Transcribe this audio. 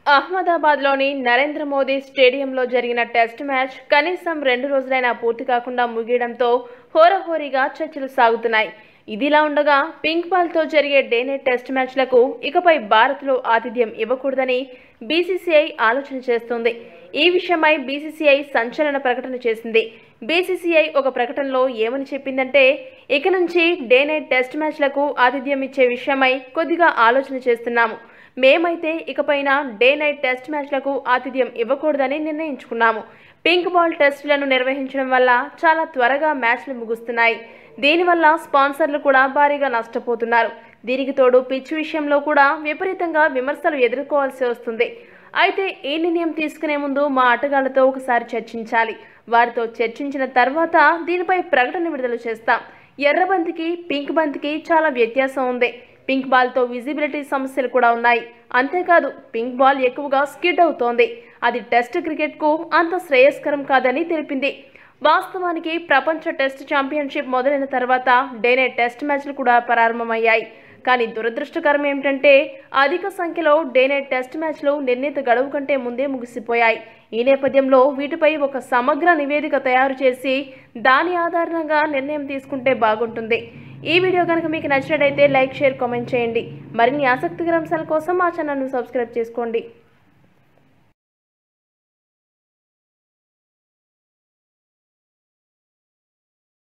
అహ్మదాబాద్లోని నరేంద్ర మోదీ స్టేడియంలో జరిగిన test match కనీసం రెండు రోజులైనా పూర్తి కాకుండా ముగియడంతో హోరహోరీగా చర్చలు సాగుతున్నాయి ఇదిలా ఉండగా పింక్ బాల్తో జరిగే డే నైట్ టెస్ట్ మ్యాచ్లకు ఇకపై భారత్లో ఆతిథ్యం ఇవ్వకూడదని బీసీసీఐ ఆలోచన చేస్తోంది ఈ విషయమై బీసీసీఐ సంచలన ప్రకటన చేసింది బీసీసీఐ ఒక ప్రకటనలో ఏమని చెప్పిందంటే ఇక నుంచి డే నైట్ టెస్ట్ మ్యాచ్లకు ఆతిథ్యం ఇచ్చే విషయమై కొద్దిగా ఆలోచన చేస్తున్నాము మేమైతే ఇకపైన డే నైట్ టెస్ట్ మ్యాచ్లకు ఆతిథ్యం ఇవ్వకూడదని నిర్ణయించుకున్నాము పింక్ బాల్ టెస్టులను నిర్వహించడం వల్ల చాలా త్వరగా మ్యాచ్లు ముగుస్తున్నాయి దీనివల్ల స్పాన్సర్లు కూడా భారీగా నష్టపోతున్నారు దీనికి తోడు పిచ్ విషయంలో కూడా విపరీతంగా విమర్శలు ఎదుర్కోవాల్సి వస్తుంది అయితే ఈ నిర్ణయం తీసుకునే ముందు మా ఆటగాళ్లతో ఒకసారి చర్చించాలి వారితో చర్చించిన తర్వాత దీనిపై ప్రకటన విడుదల చేస్తాం ఎర్ర బంతికి పింక్ బంతికి చాలా వ్యత్యాసం ఉంది పింక్ బాల్తో విజిబిలిటీ సమస్యలు కూడా ఉన్నాయి అంతేకాదు పింక్ బాల్ ఎక్కువగా స్కిడ్ అవుతోంది అది టెస్ట్ క్రికెట్కు అంత శ్రేయస్కరం కాదని తెలిపింది వాస్తవానికి ప్రపంచ టెస్ట్ ఛాంపియన్షిప్ మొదలైన తర్వాత డే నైట్ టెస్ట్ మ్యాచ్లు కూడా ప్రారంభమయ్యాయి కానీ దురదృష్టకరం ఏమిటంటే అధిక సంఖ్యలో డే నైట్ టెస్ట్ మ్యాచ్లు నిర్ణీత గడువు కంటే ముందే ముగిసిపోయాయి ఈ నేపథ్యంలో వీటిపై ఒక సమగ్ర నివేదిక తయారు చేసి దాని ఆధారంగా నిర్ణయం తీసుకుంటే బాగుంటుంది ఈ వీడియో కనుక మీకు నచ్చినట్టయితే లైక్ షేర్ కామెంట్ చేయండి మరిన్ని ఆసక్తికర అంశాల కోసం మా ఛానల్ను సబ్స్క్రైబ్ చేసుకోండి